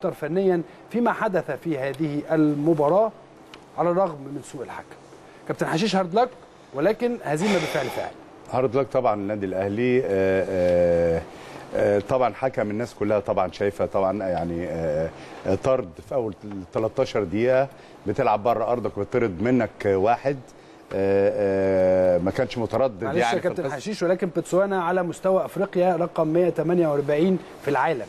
اكثر فنيا فيما حدث في هذه المباراه على الرغم من سوء الحكم كابتن حشيش هارد لك ولكن هزيمه بفعل فاعل هارد لك طبعا النادي الاهلي آه، آه، آه، طبعا حكم الناس كلها طبعا شايفه طبعا يعني آه، آه، طرد في اول 13 دقيقه بتلعب بره ارضك وبتطرد منك واحد آه، آه، ما كانش متردد معلش يعني يا في كابتن القصة. حشيش ولكن بتسوانا على مستوى افريقيا رقم 148 في العالم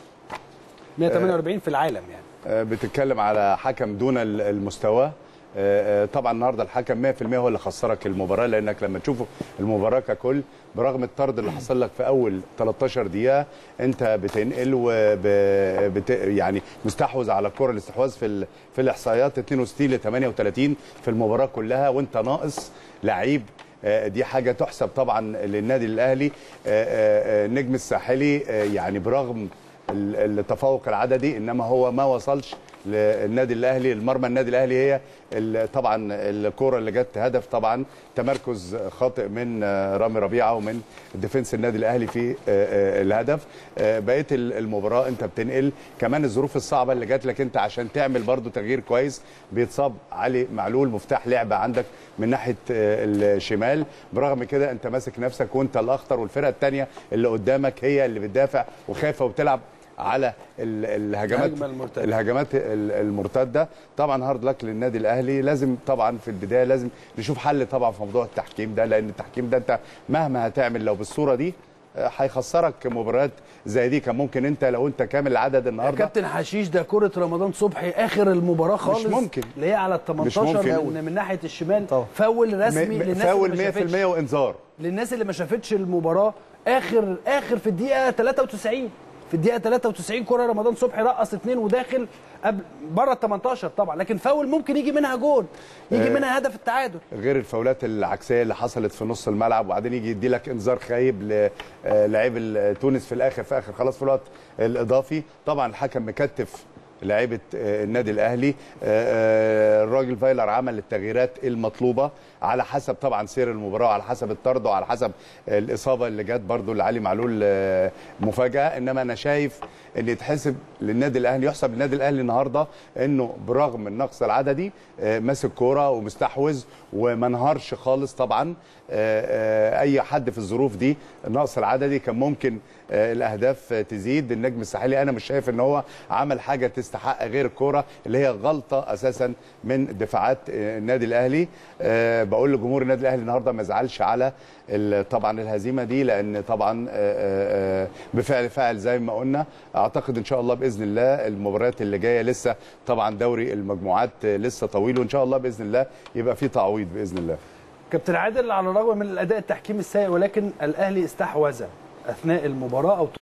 148 في العالم يعني آه، بتتكلم على حكم دون ال- المستوى آه، آه، طبعا النهارده الحكم 100% هو اللي خسرك المباراه لانك لما تشوف المباراه ككل برغم الطرد اللي حصل لك في اول 13 دقيقه انت بتنقل وب بت يعني مستحوذ على الكره الاستحواذ في ال... في الاحصائيات 62 ل 38 في المباراه كلها وانت ناقص لعيب آه، دي حاجه تحسب طبعا للنادي الاهلي آه، آه، آه، النجم الساحلي آه، يعني برغم ال- التفوق العددي انما هو ما وصلش للنادي الاهلي المرمى النادي الاهلي هي ال- طبعا الكره اللي جت هدف طبعا تمركز خاطئ من آه، رامي ربيعه ومن ديفنس النادي الاهلي في آه، آه، الهدف آه، بقيه ال- المباراه انت بتنقل كمان الظروف الصعبه اللي جات لك انت عشان تعمل برضو تغيير كويس بيتصاب علي معلول مفتاح لعبه عندك من ناحيه آه، الشمال برغم كده انت ماسك نفسك وانت الاخطر والفرقه الثانيه اللي قدامك هي اللي بتدافع وخايفه وبتلعب على ال- الهجمات الهجمة المرتدة. الهجمات ال- المرتده طبعا هارد لك للنادي الاهلي لازم طبعا في البدايه لازم نشوف حل طبعا في موضوع التحكيم ده لان التحكيم ده انت مهما هتعمل لو بالصوره دي آه، هيخسرك مباريات زي دي كان ممكن انت لو انت كامل العدد النهارده كابتن حشيش ده كره رمضان صبحي اخر المباراه خالص ممكن. اللي هي على ال 18 ممكن. من, من ناحيه الشمال طبعا. فاول رسمي م- م- للناس فاول اللي ما 100% شافتش وانذار للناس اللي ما شافتش المباراه اخر اخر في الدقيقه 93 في الدقيقه 93 كره رمضان صبحي رقص اثنين وداخل قبل بره ال 18 طبعا لكن فاول ممكن يجي منها جول يجي آه. منها هدف التعادل غير الفاولات العكسيه اللي حصلت في نص الملعب وبعدين يجي يدي لك انذار خايب للاعيب ال- تونس في الاخر في اخر خلاص في الوقت الاضافي طبعا الحكم مكتف لعيبه آه، النادي الاهلي آه، آه، الراجل فايلر عمل التغييرات المطلوبه على حسب طبعا سير المباراه وعلى حسب الطرد وعلى حسب الاصابه اللي جت برضو لعلي معلول آه، مفاجاه انما انا شايف ان يتحسب للنادي الاهلي يحسب للنادي الاهلي النهارده انه برغم النقص العددي آه، ماسك كوره ومستحوذ وما انهارش خالص طبعا آه، آه، اي حد في الظروف دي النقص العددي كان ممكن آه، الاهداف آه، تزيد النجم الساحلي انا مش شايف ان هو عمل حاجه تستحق غير الكوره اللي هي غلطه اساسا من دفاعات آه، النادي الاهلي آه، بقول لجمهور النادي الاهلي النهارده ما يزعلش على ال- طبعا الهزيمه دي لان طبعا آه، آه، آه، بفعل فاعل زي ما قلنا اعتقد ان شاء الله باذن الله المباريات اللي جايه لسه طبعا دوري المجموعات آه، لسه طويل وان شاء الله باذن الله يبقى في تعويض باذن الله كابتن عادل على الرغم من الاداء التحكيمي السيء ولكن الاهلي استحوذ اثناء المباراه او